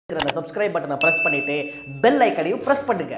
அந்த சப்ஸ்கிரைப் பட்டனை பிரஸ் பண்ணிட்டு பெல் ஐக்கனையும் பிரஸ் பண்ணுங்க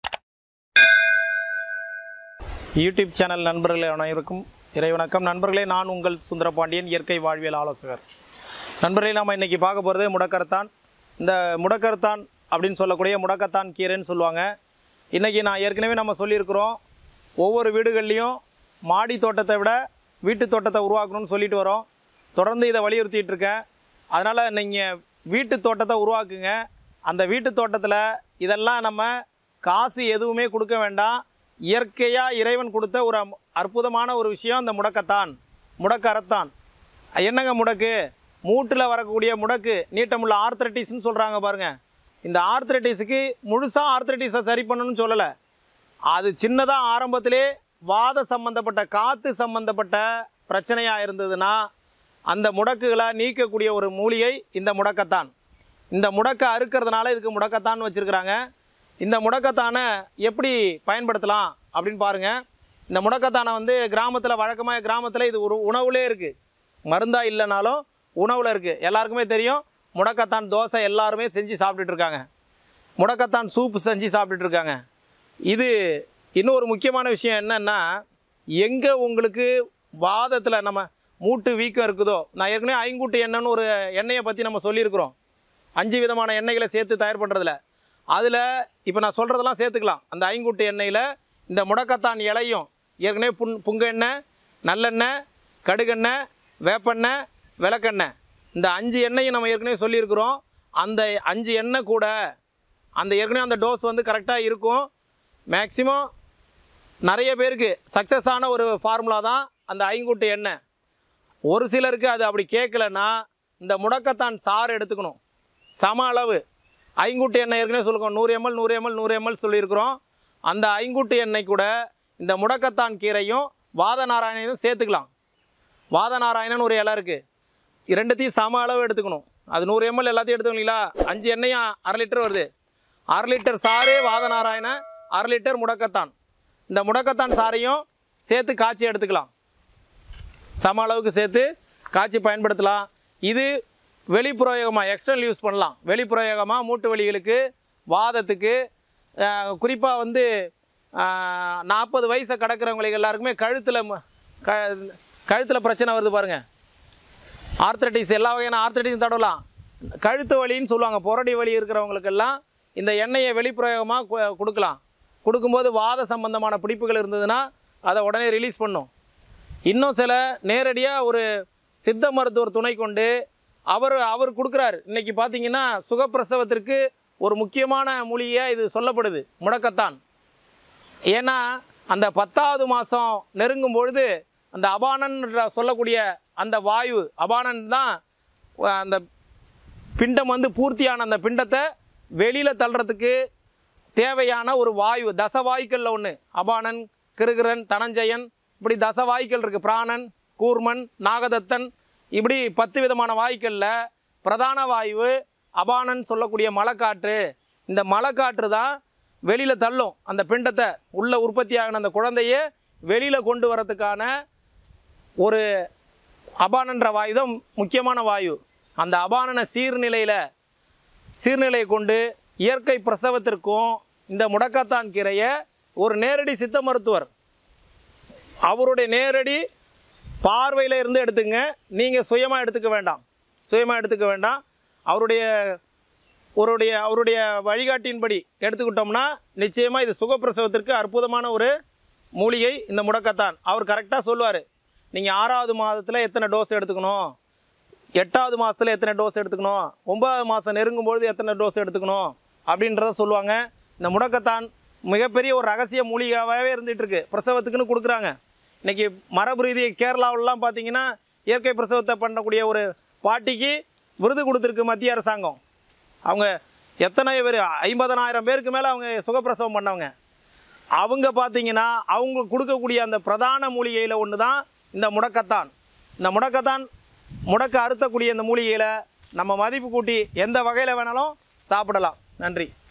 யூடியூப் சேனல் நண்பர்களே அனைவருக்கும் இறைவணக்கம் நண்பர்களே நான் உங்கள் சுந்தரபாண்டியன் இயற்கை வாழ்வியல் ஆலோசகர் நண்பர்களே நாம் இன்றைக்கி பார்க்க போகிறது முடக்கரத்தான் இந்த முடக்கரத்தான் அப்படின்னு சொல்லக்கூடிய முடக்கத்தான் கீரைன்னு சொல்லுவாங்க இன்றைக்கி நான் ஏற்கனவே நம்ம சொல்லியிருக்கிறோம் ஒவ்வொரு வீடுகள்லேயும் மாடி தோட்டத்தை விட வீட்டு தோட்டத்தை உருவாக்கணும்னு சொல்லிட்டு வரோம் தொடர்ந்து இதை வலியுறுத்திட்டு இருக்கேன் அதனால் நீங்கள் வீட்டு தோட்டத்தை உருவாக்குங்க அந்த வீட்டு தோட்டத்தில் இதெல்லாம் நம்ம காசு எதுவுமே கொடுக்க வேண்டாம் இயற்கையாக இறைவன் கொடுத்த ஒரு அம்- அற்புதமான ஒரு விஷயம் அந்த முடக்கத்தான் முடக்கரத்தான் என்னங்க முடக்கு மூட்டில் வரக்கூடிய முடக்கு நீட்டமுள்ள ஆர்த்ரட்டிஸ்ன்னு சொல்கிறாங்க பாருங்கள் இந்த ஆர்த்ரட்டிஸுக்கு முழுசாக ஆர்த்ரட்டிஸை சரி பண்ணணும்னு சொல்லலை அது சின்னதாக ஆரம்பத்திலே வாத சம்பந்தப்பட்ட காற்று சம்பந்தப்பட்ட பிரச்சனையாக இருந்ததுன்னா அந்த முடக்குகளை நீக்கக்கூடிய ஒரு மூலிகை இந்த முடக்கத்தான் இந்த முடக்கை அறுக்கிறதுனால இதுக்கு முடக்கத்தான் வச்சுருக்கிறாங்க இந்த முடக்கத்தானை எப்படி பயன்படுத்தலாம் அப்படின்னு பாருங்கள் இந்த முடக்கத்தானை வந்து கிராமத்தில் வழக்கமாக கிராமத்தில் இது ஒரு உணவுலே இருக்குது மருந்தாக இல்லைனாலும் உணவில் இருக்குது எல்லாருக்குமே தெரியும் முடக்கத்தான் தோசை எல்லாருமே செஞ்சு சாப்பிட்டுட்டு இருக்காங்க முடக்கத்தான் சூப் செஞ்சு சாப்பிட்டுட்டு இருக்காங்க இது இன்னும் ஒரு முக்கியமான விஷயம் என்னன்னா எங்கே உங்களுக்கு வாதத்தில் நம்ம மூட்டு வீக்கம் இருக்குதோ நான் ஏற்கனவே ஐங்கூட்டு எண்ணெய்னு ஒரு எண்ணெயை பற்றி நம்ம சொல்லியிருக்கிறோம் அஞ்சு விதமான எண்ணெய்களை சேர்த்து தயார் பண்ணுறதுல அதில் இப்போ நான் சொல்கிறதெல்லாம் சேர்த்துக்கலாம் அந்த ஐங்கூட்டு எண்ணெயில் இந்த முடக்கத்தான் இலையும் ஏற்கனவே புண் புங்க எண்ணெய் நல்லெண்ணெய் கடுகெண்ணெய் வேப்பெண்ணெய் விளக்கெண்ணெய் இந்த அஞ்சு எண்ணெயும் நம்ம ஏற்கனவே சொல்லியிருக்கிறோம் அந்த அஞ்சு எண்ணெய் கூட அந்த ஏற்கனவே அந்த டோஸ் வந்து கரெக்டாக இருக்கும் மேக்ஸிமம் நிறைய பேருக்கு சக்ஸஸ் ஆன ஒரு ஃபார்முலா தான் அந்த ஐங்கூட்டு எண்ணெய் ஒரு சிலருக்கு அது அப்படி கேட்கலன்னா இந்த முடக்கத்தான் சாறு எடுத்துக்கணும் சம அளவு ஐங்கூட்டு எண்ணெய் ஏற்கனவே சொல்லிருக்கோம் நூறு எம்எல் நூறு எம்எல் நூறு எம்எல் சொல்லியிருக்கிறோம் அந்த ஐங்கூட்டு எண்ணெய் கூட இந்த முடக்கத்தான் கீரையும் வாத நாராயணையும் சேர்த்துக்கலாம் வாத நாராயணன் ஒரு இலை இருக்குது இரண்டுத்தையும் சம அளவு எடுத்துக்கணும் அது நூறு எம்எல் எல்லாத்தையும் எடுத்துக்கணுங்களா அஞ்சு எண்ணெயும் அரை லிட்டர் வருது அரை லிட்டர் சாறு வாத நாராயணன் அரை லிட்டர் முடக்கத்தான் இந்த முடக்கத்தான் சாறையும் சேர்த்து காய்ச்சி எடுத்துக்கலாம் சம அளவுக்கு சேர்த்து காய்ச்சி பயன்படுத்தலாம் இது வெளிப்புறயோகமாக எக்ஸ்டர்னல் யூஸ் பண்ணலாம் வெளிப்புறயோகமாக மூட்டு வலிகளுக்கு வாதத்துக்கு குறிப்பாக வந்து நாற்பது வயசை கடக்கிறவங்களுக்கு எல்லாருக்குமே கழுத்தில் க கழுத்தில் பிரச்சனை வருது பாருங்கள் ஆர்த்ரட்டிஸ் எல்லா வகையான ஆர்த்ரட்டிஸும் தடவலாம் கழுத்து வலின்னு சொல்லுவாங்க புரடி வலி இருக்கிறவங்களுக்கெல்லாம் இந்த எண்ணெயை வெளிப்பிரயோகமாக கு- கொடுக்கலாம் கொடுக்கும்போது வாத சம்பந்தமான பிடிப்புகள் இருந்ததுன்னா அதை உடனே ரிலீஸ் பண்ணும் இன்னும் சில நேரடியாக ஒரு சித்த மருத்துவர் துணை கொண்டு அவர் அவர் கொடுக்குறாரு இன்னைக்கு பார்த்தீங்கன்னா சுகப்பிரசவத்திற்கு ஒரு முக்கியமான மூலிகையாக இது சொல்லப்படுது முடக்கத்தான் ஏன்னா அந்த பத்தாவது மாதம் நெருங்கும் பொழுது அந்த அபானன் சொல்லக்கூடிய அந்த வாயு அபானன் தான் அஹ், அந்த பிண்டம் வந்து பூர்த்தியான அந்த பிண்டத்தை வெளியில் தள்ளுறதுக்கு தேவையான ஒரு வாயு தசவாயுக்களில் ஒன்று அபானன் கிருகிரன் தனஞ்சயன் இப்படி தசவாயுக்கள் இருக்குது பிராணன் கூர்மன் நாகதத்தன் இப்படி பத்து விதமான வாயுக்களில் பிரதான வாயு அபானன் சொல்லக்கூடிய மலைக்காற்று இந்த மலைக்காற்று தான் வெளியில் தள்ளும் அந்த பிண்டத்தை உள்ள உற்பத்தியாகின அந்த குழந்தைய வெளியில் கொண்டு வரதுக்கான ஒரு அபானன்ற வாயு தான் முக்கியமான வாயு அந்த அபானன சீர்நிலையில் சீர்நிலையை கொண்டு இயற்கை பிரசவத்திற்கும் இந்த முடக்கத்தான் கீரையை ஒரு நேரடி சித்த மருத்துவர் அவருடைய நேரடி பார்வையில் இருந்து எடுத்துங்க நீங்கள் சுயமாக எடுத்துக்க வேண்டாம் சுயமாக எடுத்துக்க வேண்டாம் அவருடைய அவருடைய அவருடைய வழிகாட்டியின்படி எடுத்துக்கிட்டோம்னா நிச்சயமாக இது சுகப்பிரசவத்திற்கு அற்புதமான ஒரு மூலிகை இந்த முடக்கத்தான் அவர் கரெக்டாக சொல்லுவார் நீங்கள் ஆறாவது மாதத்தில் எத்தனை டோஸ் எடுத்துக்கணும் எட்டாவது மாதத்தில் எத்தனை டோஸ் எடுத்துக்கணும் ஒன்பதாவது மாதம் நெருங்கும்பொழுது எத்தனை டோஸ் எடுத்துக்கணும் அப்படின்றத சொல்லுவாங்க இந்த முடக்கத்தான் மிகப்பெரிய ஒரு ரகசிய மூலிகாவே இருந்துகிட்டு இருக்கு பிரசவத்துக்குன்னு கொடுக்குறாங்க இன்றைக்கி மரபு ரீதி கேரளாவிலலாம் பார்த்தீங்கன்னா இயற்கை பிரசவத்தை பண்ணக்கூடிய ஒரு பாட்டிக்கு விருது கொடுத்துருக்கு மத்திய அரசாங்கம் அவங்க எத்தனை பேர் ஐம்பதனாயிரம் பேருக்கு மேலே அவங்க சுகப்பிரசவம் பண்ணவங்க அவங்க பார்த்தீங்கன்னா அவங்க கொடுக்கக்கூடிய அந்த பிரதான மூலிகையில் ஒன்று தான் இந்த முடக்கத்தான் இந்த முடக்கத்தான் முடக்க அறுத்தக்கூடிய இந்த மூலிகையில் நம்ம மதிப்பு கூட்டி எந்த வகையில் வேணாலும் சாப்பிடலாம் நன்றி